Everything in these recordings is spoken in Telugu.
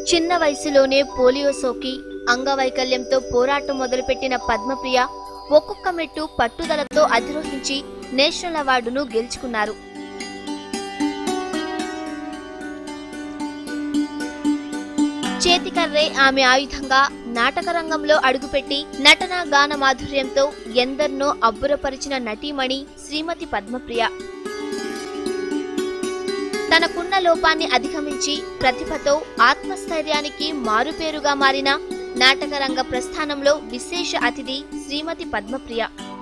చిన్న వయసులోనే పోలియో సోకి అంగవైకల్యంతో పోరాటం మొదలుపెట్టిన పద్మప్రియ ఒక్కొక్క మెట్టు పట్టుదలతో అధిరోహించి నేషనల్ అవార్డును గెలుచుకున్నారు చేతికర్రే ఆమె ఆయుధంగా నాటక రంగంలో అడుగుపెట్టి నటన గాన మాధుర్యంతో ఎందరినో అబ్బురపరిచిన నటీమణి శ్రీమతి పద్మప్రియ తనకున్న లోపాన్ని అధిగమించి ప్రతిభతో ఆత్మస్థైర్యానికి మారుపేరుగా మారిన నాటక రంగ ప్రస్థానంలో విశేష అతిథి శ్రీమతి పద్మప్రియ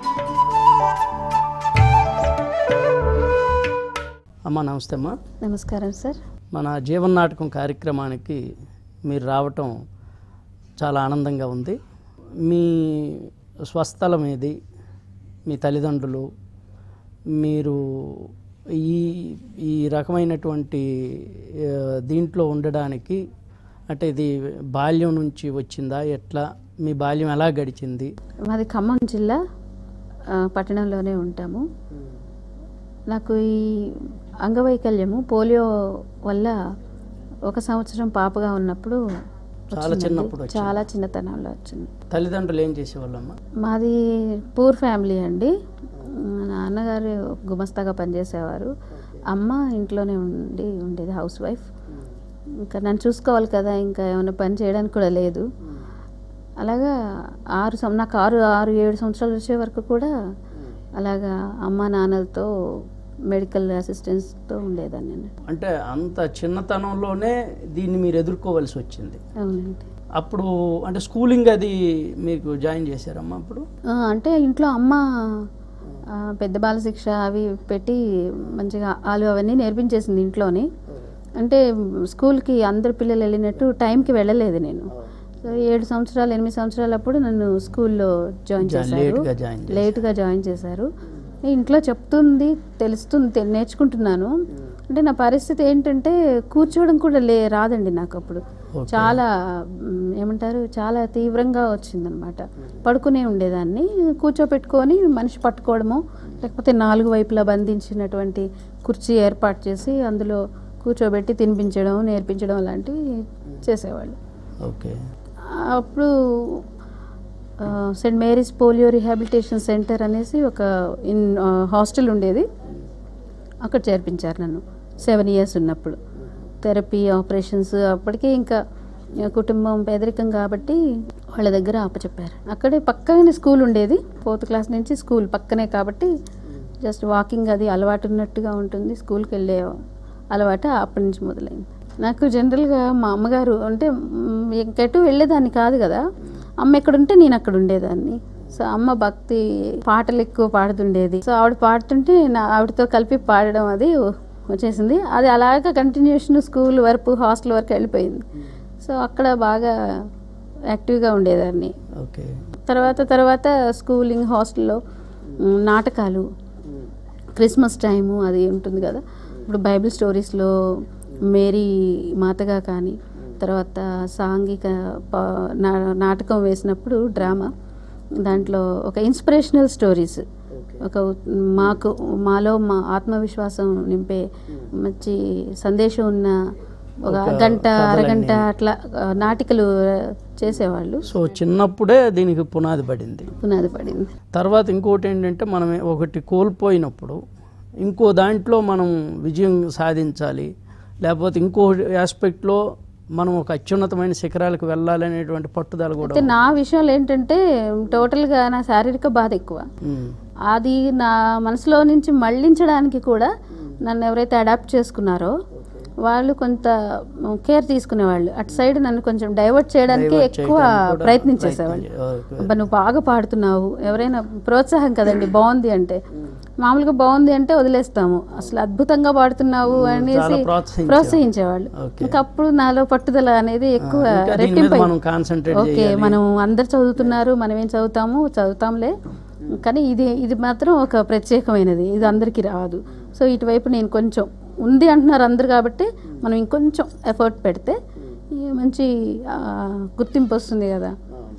అమ్మ నమస్తే అమ్మా నమస్కారం సార్ మన జీవన నాటకం కార్యక్రమానికి మీరు రావటం చాలా ఆనందంగా ఉంది మీ స్వస్థలం ఏది మీ తల్లిదండ్రులు మీరు ఈ ఈ రకమైనటువంటి ఆ, దీంట్లో ఉండడానికి అంటే ఇది బాల్యం నుంచి వచ్చిందా ఎట్లా మీ బాల్యం ఎలా గడిచింది మాది ఖమ్మం జిల్లా ఆ, పట్టణంలోనే ఉంటాము నాకు ఈ అంగవైకల్యము పోలియో వల్ల ఒక సంవత్సరం పాపగా ఉన్నప్పుడు చాలా వచ్చిందండి. చిన్నప్పుడు వచ్చింది. చాలా చిన్నతనంలో వచ్చింది తల్లిదండ్రులు ఏం చేసేవాళ్ళమ్మా మాది పూర్ ఫ్యామిలీ అండి మా నాన్నగారు గుమస్తాగా పనిచేసేవారు అమ్మ ఇంట్లోనే ఉండి ఉండేది హౌస్ వైఫ్ ఇంకా నన్ను చూసుకోవాలి కదా ఇంకా ఏమైనా పని చేయడానికి కూడా లేదు అలాగా ఆరు సం నాకు ఆరు ఆరు ఏడు సంవత్సరాలు వచ్చే వరకు కూడా అలాగా అమ్మ నాన్నలతో మెడికల్ అసిస్టెంట్స్తో ఉండేదాన్ని నేను అంటే అంత చిన్నతనంలోనే దీన్ని మీరు ఎదుర్కోవలసి వచ్చింది అవునండి అప్పుడు అంటే స్కూలింగ్ అది మీకు జాయిన్ చేశారమ్మా అప్పుడు ఆ, అంటే ఇంట్లో అమ్మ ఆ, పెద్ద బాల శిక్ష అవి పెట్టి మంచిగా ఆలు అవన్నీ నేర్పించేసింది ఇంట్లోని అంటే స్కూల్కి అందరు పిల్లలు వెళ్ళినట్టు టైంకి వెళ్ళలేదు నేను సో ఏడు సంవత్సరాలు ఎనిమిది సంవత్సరాలు అప్పుడు నన్ను స్కూల్లో జాయిన్ జా- చేశారు లేట్గా జాయిన్ చేశారు. లేట్గా జాయిన్ చేశారు ఇంట్లో చెప్తుంది తెలుస్తుంది తె- నేర్చుకుంటున్నాను అంటే నా పరిస్థితి ఏంటంటే కూర్చోవడం కూడా లే రాదండి నాకు అప్పుడు ఓకే. చాలా మ్, ఏమంటారు చాలా తీవ్రంగా వచ్చిందనమాట పడుకునే ఉండేదాన్ని కూర్చోపెట్టుకొని మనిషి పట్టుకోవడము లేకపోతే నాలుగు వైపులా బంధించినటువంటి కుర్చీ ఏర్పాటు చేసి అందులో కూర్చోబెట్టి తినిపించడం నేర్పించడం లాంటివి చేసేవాళ్ళు ఓకే అప్పుడు ఆ, saint Mary's polio rehabilitation centre అనేసి ఒక ఇన్ ఆ, హాస్టల్ ఉండేది అక్కడ చేర్పించారు నన్ను సెవెన్ ఇయర్స్ ఉన్నప్పుడు థెరపీ ఆపరేషన్స్ అప్పటికే ఇంకా ఆ, కుటుంబం పేదరికం కాబట్టి వాళ్ళ దగ్గర అప్పచెప్పారు అక్కడే పక్కనే స్కూల్ ఉండేది ఫోర్త్ క్లాస్ నుంచి స్కూల్ పక్కనే కాబట్టి జస్ట్ వాకింగ్ అది అలవాటు ఉన్నట్టుగా ఉంటుంది స్కూల్కి వెళ్ళే అలవాటు అప్పటి నుంచి మొదలైంది నాకు జనరల్గా మా అమ్మగారు అంటే మ్, ఇంకెటు వెళ్ళేదాన్ని కాదు కదా అమ్మ ఎక్కడ ఉంటే నేను అక్కడ ఉండేదాన్ని సో అమ్మ భక్తి పాటలు ఎక్కువ పాడుతుండేది సో ఆవిడ పాడుతుంటే నా ఆవిడతో కలిపి పాడడం అది వచ్చేసింది అది అలాగా కంటిన్యూషన్ స్కూల్ వరకు హాస్టల్ వరకు వెళ్ళిపోయింది సో అక్కడ బాగా యాక్టివ్గా ఉండేదాన్ని ఓకే తర్వాత తర్వాత స్కూలింగ్ హాస్టల్లో మ్, నాటకాలు క్రిస్మస్ టైము అది ఉంటుంది కదా ఇప్పుడు బైబిల్ స్టోరీస్లో మేరీ మాతగా కానీ తర్వాత సాంఘిక ప- నా- నాటకం వేసినప్పుడు డ్రామా దాంట్లో ఒక ఇన్స్పిరేషనల్ స్టోరీస్ ఒక మాకు మాలో మా ఆత్మవిశ్వాసం నింపే మంచి సందేశం ఉన్న ఒక ఒక గంట కథలన్నీ. అరగంట అట్లా ఆ, నాటికలు చేసేవాళ్ళు సో చిన్నప్పుడే దీనికి పునాది పడింది పునాది పడింది తర్వాత ఇంకోటి ఏంటంటే మనం ఒకటి కోల్పోయినప్పుడు ఇంకో దాంట్లో మనం విజయం సాధించాలి లేకపోతే ఇంకో ఆస్పెక్ట్లో మనం ఒక అత్యున్నతమైన శిఖరాలకు వెళ్ళాలనేటువంటి పట్టుదల కూడా అయితే నా విషయంలో ఏంటంటే టోటల్గా నా శారీరక బాధ ఎక్కువ ఉమ్. అది నా మనసులో నుంచి మళ్ళించడానికి కూడా నన్ను ఎవరైతే అడాప్ట్ చేసుకున్నారో వాళ్ళు కొంత కేర్ తీసుకునేవాళ్ళు అటు సైడ్ నన్ను కొంచెం డైవర్ట్ చేయడానికి Divert ఎక్కువ చేయడానికి కూడా ప్రయత్నించేసేవాళ్ళు ప్రయత్నం చే- అబ్బా నువ్వు బాగా పాడుతున్నావు ఎవరైనా ప్రోత్సాహం కదండి బాగుంది అంటే మామూలుగా బాగుంది అంటే వదిలేస్తాము అసలు అద్భుతంగా పాడుతున్నావు అనేసి చాలా ప్రోత్సహించేవాళ్ళు. ప్రోత్సహించేవాళ్ళు ఓకే. ఇంకా అప్పుడు నాలో పట్టుదల అనేది ఎక్కువ ఇంకా దీని మీద రెట్టింపై మనం కాన్సన్ట్రేట్ ఓకే చేయాలి మనం అందరు చదువుతున్నారు మనం ఏం చదువుతాము చదువుతాంలే కానీ ఇది ఇది మాత్రం ఒక ప్రత్యేకమైనది ఇది అందరికీ రాదు సో ఇటువైపు నేను కొంచెం ఉంది అంటున్నారు అందరు కాబట్టి మనం ఇంకొంచెం ఎఫర్ట్ పెడితే ఈ మంచి ఆ, గుర్తింపు వస్తుంది కదా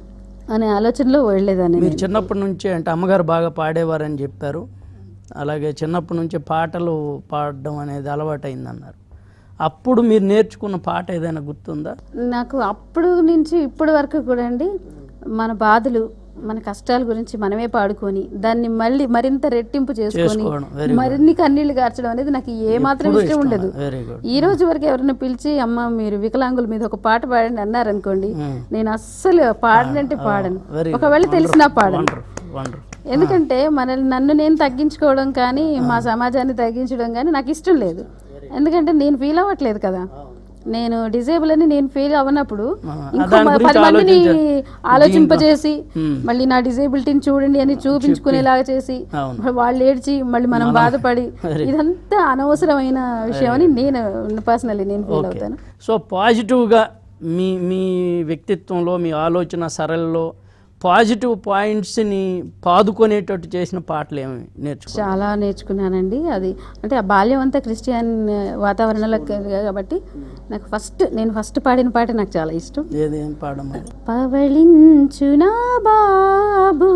అనే ఆలోచనలో వెళ్ళేదాన్ని మీరు నేను. చిన్నప్పటి నుంచే అంటే అమ్మగారు బాగా పాడేవారని చెప్పారు అలాగే చిన్నప్పటి నుంచే పాటలు పాడడం అనేది అలవాటైందన్నారు అప్పుడు మీరు నేర్చుకున్న పాట ఏదైనా గుర్తుందా నాకు అప్పుడు నుంచి ఇప్పటి వరకు కూడా అండి మన బాధలు మన కష్టాల గురించి మనమే పాడుకొని దాన్ని మళ్ళీ మరింత రెట్టింపు చేసుకొని చేసుకోవడం, very good. మరిన్ని కన్నీళ్లు గార్చడం అనేది నాకు ఏ మాత్రం ఎప్పుడూ ఇష్టం ఉండదు వెరీ గుడ్ ఈ రోజు వరకు ఎవరైనా పిలిచి అమ్మ మీరు వికలాంగుల మీద ఒక పాట పాడండి అన్నారనుకోండి మ్మ్. నేను అస్సలు పాడనంటే పాడను వెరీ ఒకవేళ తెలిసినా పాడను వండర్ వండర్ ఎందుకంటే మనల్ని నన్ను నేను తగ్గించుకోవడం కానీ మా సమాజాన్ని తగ్గించడం కానీ నాకు ఇష్టం లేదు ఎందుకంటే నేను ఫీల్ అవ్వట్లేదు కదా నేను డిజేబుల్ అని నేను ఫీల్ అవ్వనప్పుడు ఆ, ఇంకో దాని మ- గురించి పది మందిని ఆలోచించాలి. ఆలోచింపజేసి మ్మ్. మళ్ళీ నా డిజేబిలిటీని చూడండి అని చూపించుకునేలాగా చేసి అవును. వాళ్ళు ఏడ్చి మళ్ళీ మనం బాధపడి ఇదంతా అనవసరమైన విషయం అని నేను పర్సనల్లీ నేను ఫీల్ ఓకే అవుతాను సో పాజిటివ్గా మీ మీ వ్యక్తిత్వంలో మీ ఆలోచన సరళలో పాజిటివ్ పాయింట్స్ని పాదుకునేటట్టు చేసిన పాటలు ఏమి నేర్చుకో చాలా నేర్చుకున్నానండి అది అంటే ఆ బాల్యం అంతా క్రిస్టియన్ వాతావరణంలో క- కాబట్టి నాకు ఫస్ట్ నేను ఫస్ట్ పాడిన పాట నాకు చాలా ఇష్టం ఏదేం పాడమని పవళించునా బాబు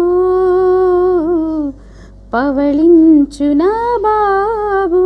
పవళించునా బాబు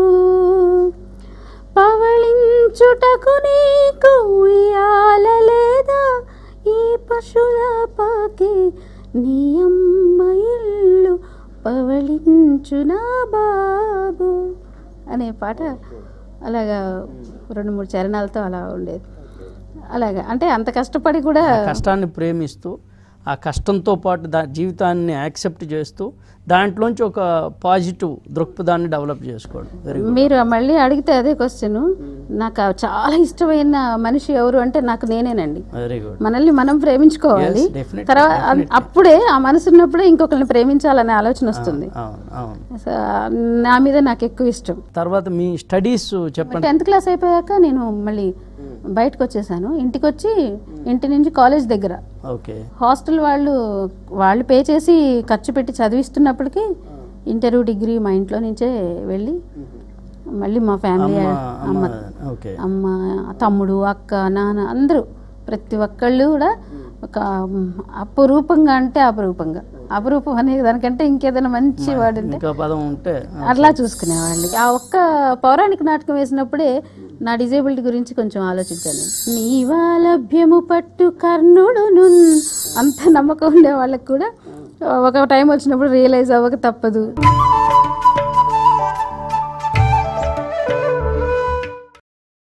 పవళించుటకు నీకు ఉయ్యాల లేదా ఈ పశుల పాకి నీ అమ్మ ఇల్లు పవళించునా బాబు అనే పాట అలాగా రెండు మూడు చరణాలతో అలా ఉండేది అలాగా అంటే అంత కష్టపడి కూడా ఆ కష్టాన్ని ప్రేమిస్తూ ఆ కష్టంతో పాటు దా జీవితాన్ని యాక్సెప్ట్ చేస్తూ దాంట్లోంచి ఒక పాజిటివ్ దృక్పథాన్ని డెవలప్ చేసుకోవడం వెరీ గుడ్ మీరు మళ్ళీ అడిగితే అదే క్వశ్చన్ నాకు ఆ చాలా ఇష్టమైన మనిషి ఎవరు అంటే నాకు నేనేనండి వెరీ గుడ్ మనల్ని మనం ప్రేమించుకోవాలి Yes, definitely, తర్వాత అన్- అప్పుడే ఆ మనసు ఉన్నప్పుడే ఇంకొకరిని ప్రేమించాలనే ఆలోచన వస్తుంది అవును అవును సో, నా మీద నాకు ఎక్కువ ఇష్టం తర్వాత మీ స్టడీస్ చెప్పండి టెన్త్ క్లాస్ అయిపోయాక నేను మళ్ళీ బయటకు వచ్చేసాను ఇంటికి వచ్చి ఇంటి నుంచి కాలేజ్ దగ్గర ఓకే హాస్టల్ వాళ్ళు వాళ్ళు పే చేసి ఖర్చు పెట్టి చదివిస్తున్నప్పటికీ ఇంటర్వ్యూ డిగ్రీ మా ఇంట్లో నుంచే వెళ్ళి మళ్ళీ మా ఫ్యామిలీ అమ్మ అమ్మ అమ్మ ఓకే అమ్మ తమ్ముడు అక్క నాన్న అందరూ ప్రతి ఒక్కళ్ళు కూడా ఒక మ్, అపురూపంగా అంటే అపురూపంగా అపురూపం అనే దానికంటే ఇంకేదైనా మంచి వాడు అంటే ఇంకా పదం ఉంటే అట్లా చూసుకునేవాళ్ళు ఆ ఒక్క పౌరాణిక నాటకం వేసినప్పుడే నా డిజేబిలిటీ గురించి కొంచెం ఆలోచించాను నీవాలభ్యము పట్టు కర్ణుడును అంత నమ్మకం ఉండే వాళ్ళకి కూడా ఒక టైం వచ్చినప్పుడు రియలైజ్ అవ్వక తప్పదు